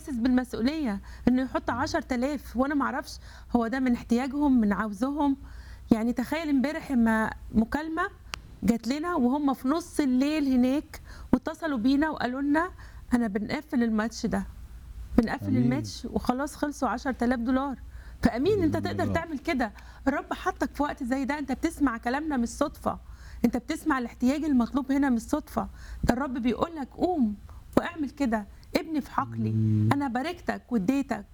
حاسس بالمسؤوليه انه يحط 10000 وانا ما اعرفش هو ده من احتياجهم من عاوزهم يعني تخيل امبارح لما مكالمه جات لنا وهم في نص الليل هناك واتصلوا بينا وقالوا لنا انا بنقفل الماتش ده بنقفل أمين. الماتش وخلاص خلصوا 10000 دولار فامين انت تقدر الله. تعمل كده الرب حطك في وقت زي ده انت بتسمع كلامنا مش صدفه انت بتسمع الاحتياج المطلوب هنا مش صدفه ده الرب بيقول لك قوم واعمل كده ابني في حقلي انا باركتك واديتك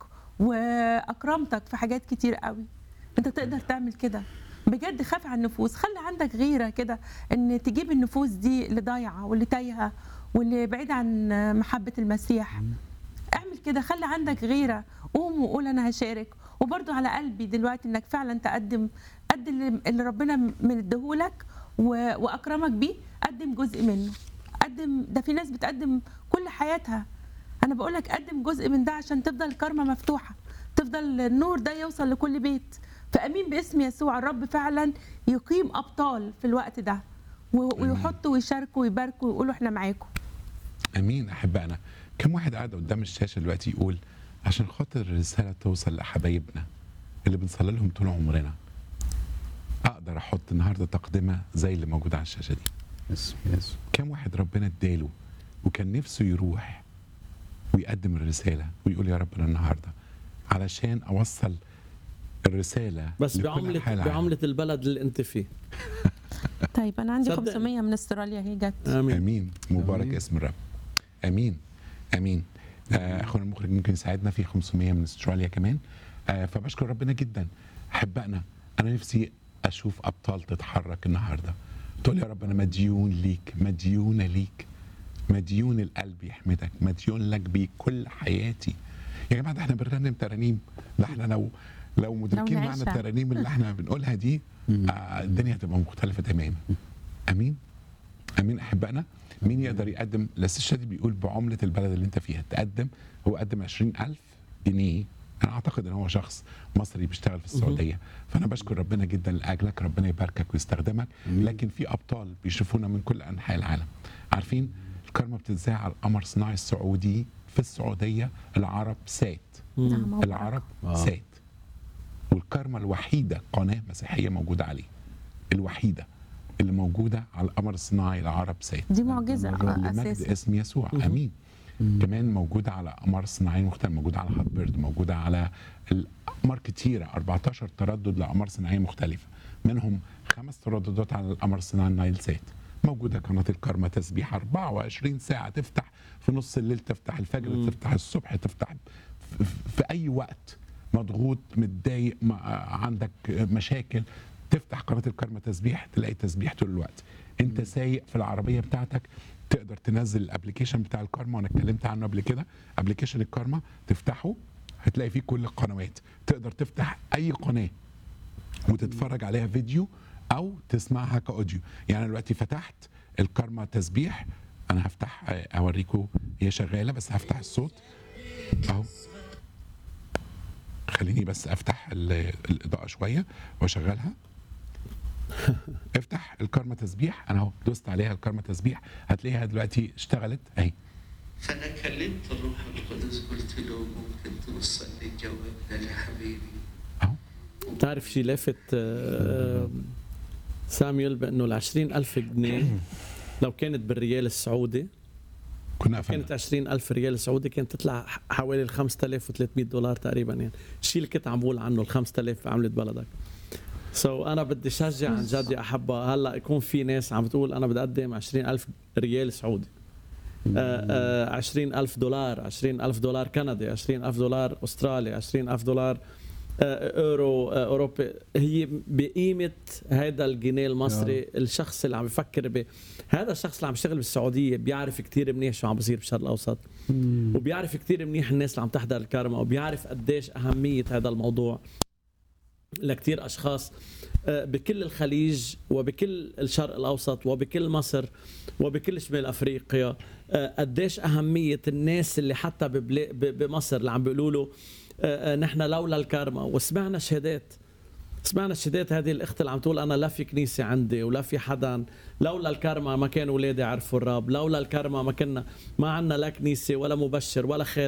واكرمتك في حاجات كتير قوي انت تقدر تعمل كده بجد خاف على النفوس خلي عندك غيره كده ان تجيب النفوس دي اللي ضايعه واللي تايهه واللي بعيده عن محبه المسيح اعمل كده خلي عندك غيره قوم وقول انا هشارك وبرضو على قلبي دلوقتي انك فعلا تقدم قد اللي اللي ربنا مديهولك و- واكرمك بيه قدم جزء منه قدم ده في ناس بتقدم كل حياتها انا بقول لك قدم جزء من ده عشان تفضل الكرمه مفتوحه تفضل النور ده يوصل لكل بيت فامين باسم يسوع الرب فعلا يقيم ابطال في الوقت ده و- ويحطوا ويشاركوا ويباركوا ويقولوا احنا معاكم امين احبائنا كم واحد قاعد قدام الشاشه دلوقتي يقول عشان خاطر الرساله توصل لحبايبنا اللي بنصلي لهم طول عمرنا اقدر احط النهارده تقدمه زي اللي موجوده على الشاشه دي يس يس كم واحد ربنا اداله وكان نفسه يروح ويقدم الرساله ويقول يا رب انا النهارده علشان اوصل الرساله بس لكل بعملة حالة بعملة البلد اللي انت فيه طيب انا عندي صدقني. 500 من استراليا هي جت امين امين مبارك آمين. اسم الرب امين امين آه، اخونا المخرج ممكن يساعدنا في 500 من استراليا كمان آه، فبشكر ربنا جدا احبائنا انا نفسي اشوف ابطال تتحرك النهارده تقول يا رب انا مديون ليك مديونه ليك مديون القلب يحمدك مديون لك بكل حياتي يا جماعه ده احنا بنرنم ترانيم ده احنا لو لو مدركين معنى نعيشها. الترانيم اللي احنا بنقولها دي آه، الدنيا هتبقى مختلفه تماما امين امين احبائنا مين يقدر يقدم الاستاذ شادي بيقول بعمله البلد اللي انت فيها تقدم هو قدم 20000 جنيه انا اعتقد ان هو شخص مصري بيشتغل في السعوديه فانا بشكر ربنا جدا لاجلك ربنا يباركك ويستخدمك لكن في ابطال بيشوفونا من كل انحاء العالم عارفين الكرمه بتتذاع على القمر الصناعي السعودي في السعوديه العرب سات نعم مبارك. العرب آه. سات والكرمه الوحيده قناه مسيحيه موجوده عليه الوحيده اللي موجوده على القمر الصناعي العرب سات دي معجزه آه، لمجد اساسا اسم يسوع امين كمان موجوده على اقمار صناعيه مختلفه موجوده على هات بيرد موجوده على الاقمار كتيره 14 تردد لاقمار صناعيه مختلفه منهم خمس ترددات على القمر الصناعي النايل سات موجوده قناه الكرمه تسبيح 24 ساعه تفتح في نص الليل تفتح الفجر تفتح الصبح تفتح في, في اي وقت مضغوط متضايق ما- عندك مشاكل تفتح قناه الكرمه تسبيح تلاقي تسبيح طول الوقت انت سايق في العربيه بتاعتك تقدر تنزل الابلكيشن بتاع الكارما وانا اتكلمت عنه قبل كده ابلكيشن الكارما تفتحه هتلاقي فيه كل القنوات تقدر تفتح اي قناه وتتفرج عليها فيديو او تسمعها كاوديو يعني أنا دلوقتي فتحت الكارما تسبيح انا هفتح آه، اوريكم هي شغاله بس هفتح الصوت اهو خليني بس افتح ال- الاضاءه شويه واشغلها افتح الكارما تسبيح انا اهو دوست عليها الكارما تسبيح هتلاقيها دلوقتي اشتغلت اهي فانا كلمت الروح القدس قلت له ممكن توصل لي الجواب ده لحبيبي اهو بتعرف شيء لافت آه، ساميول بانه ال 20000 جنيه لو كانت بالريال السعودي كنا قفلنا كانت 20000 ريال سعودي كانت تطلع حوالي ال 5300 دولار تقريبا يعني الشيء اللي كنت عم بقول عنه ال 5000 عملة بلدك سو so انا بدي شجع عن جد يا احبه هلا يكون في ناس عم بتقول انا بدي اقدم 20000 ريال سعودي آه، آه، 20000 دولار 20000 دولار كندي 20000 دولار استرالي 20000 دولار آه، اورو آه، اوروبي هي بقيمه هذا الجنيه المصري الشخص اللي عم يفكر ب هذا الشخص اللي عم يشتغل بالسعوديه بيعرف كثير منيح شو عم بصير بالشرق الاوسط وبيعرف كثير منيح الناس اللي عم تحضر الكارما وبيعرف قديش اهميه هذا الموضوع لكثير اشخاص آه، بكل الخليج وبكل الشرق الاوسط وبكل مصر وبكل شمال افريقيا آه، قديش اهميه الناس اللي حتى ببلا- ب- بمصر اللي عم بيقولوا له آه، آه، نحن لولا الكارما وسمعنا شهادات سمعنا الشهادات هذه الاخت اللي عم تقول انا لا في كنيسه عندي ولا في حدا لولا الكارما ما كان اولادي عرفوا الرب لولا الكارما ما كنا ما عندنا لا كنيسه ولا مبشر ولا خادم